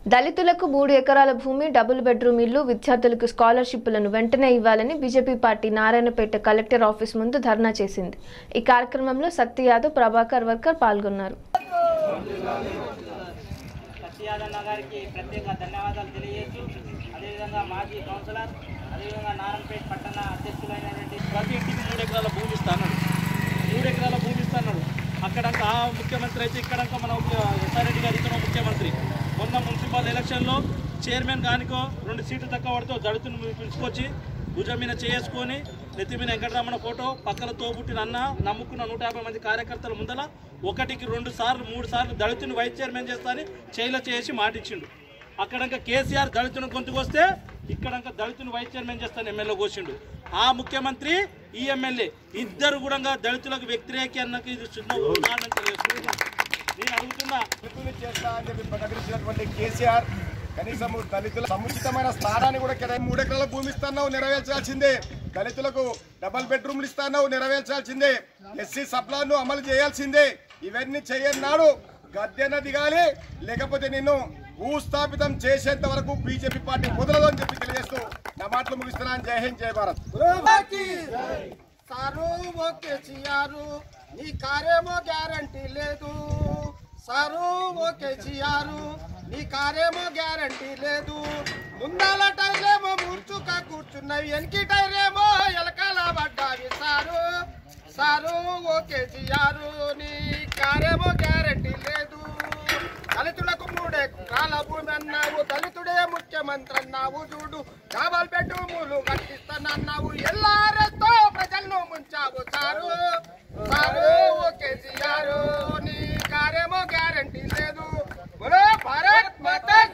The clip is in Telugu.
దళితులకు మూడు ఎకరాల భూమి డబుల్ బెడ్రూమ్ ఇల్లు విద్యార్థులకు స్కాలర్షిప్లను వెంటనే ఇవ్వాలని BJP party Narayanpet collector office ముందు ధర్నా చేసింది ఈ కార్యక్రమంలో శక్తి యాదవ్ ప్రభాకర్ వర్కర్ పాల్గొన్నారు సత్యాదన్న గారికి ప్రత్యేక ధన్యవాదాలు తెలియజేస్తూ అదేవిధంగా మాజీ కౌన్సిలర్ అదేవిధంగా నారాయణపేట పట్టణ అధ్యక్షులైనటువంటి ప్రతి ఇంటికి మూడు ఎకరాల భూమి ఇస్తాడు మూడు ఎకరాల భూమి ఇస్తాడు అక్కడంక ఆ ముఖ్యమంత్రి అయితే ఇక్కడంక మన ఎస్ఆర్రెడ్డి గారు ఇతను ముఖ్యమంత్రి మొన్న మున్సిపల్ ఎలక్షన్లో చైర్మన్ గానికో రెండు సీట్లు తక్కువ పడితే దళితుని పిలుచుకొచ్చి భుజం మీద చేసుకొని నెత్తి మీద వెంకటరమణ ఫోటో పక్కన తోబుట్టిన అన్న నమ్ముకున్న నూట యాభై మంది కార్యకర్తల ముందల ఒకటికి రెండు సార్లు మూడు సార్లు దళితుని వైస్ చైర్మన్ చేస్తా అని చేయిలో చేసి మాటిచ్చిండు అక్కడంక కేసీఆర్ దళితుని గొంతుకొస్తే ఇక్కడంక దళితుని వైస్ చైర్మన్ చేస్తాను ఎమ్మెల్యే కోసిండు ఆ ముఖ్యమంత్రి ఈ ఎమ్మెల్యే ఇద్దరు కూడా దళితులకు వ్యతిరేకి అన్నకి ఇది చిన్న ఉదాహరణ తెలియజేస్తున్నా. నేను అడుగుతున్నా దళితులు చేస్తా అని చెప్పి ప్రకటించినటువంటి కేసీఆర్ కనీసం దళితుల సముచితమైన స్థానాన్ని కూడా కేటాయి మూడు ఎకరాల భూమి ఇస్తున్నావు నెరవేర్చాల్సిందే దళితులకు డబల్ బెడ్రూమ్లు ఇస్తున్నావు నెరవేర్చాల్సిందే ఎస్సీ సప్లాను అమలు చేయాల్సిందే ఇవన్నీ చేయన్నాడు గద్దెన దిగాలి లేకపోతే నిన్ను భూస్థాపితం చేసేంత వరకు బీజేపీ పార్టీ వదలదు అని చెప్పి తెలియజేస్తూ నా మాటలు ముగిస్తున్నాను జై హింద్ జై భారత్ సారు ఓ కేసీఆర్ నీ కారేమో గ్యారంటీ లేదు సారు ఓ కేసీఆర్ నీ కారేమో గ్యారంటీ లేదు ముందాల టైరేమో ముంచుక కూర్చున్నవి వెనకి టైరేమో ఎలకాల పడ్డావి సారు సారు ఓ కేసీఆర్ నీ కారేమో గ్యారంటీ లేదు దళితులకు మూడే కాల భూమి అన్నావు దళితుడే ముఖ్యమంత్రి అన్నావు చూడు డబల్ బెడ్రూములు కట్టిస్తానన్నావు ఎల్లారెత్తో ప్రజలను ముంచావు సారు సారు ఓ కేసీఆర్ నీ కారేమో గ్యారంటీ లేదు బోలో భారత్ మాతా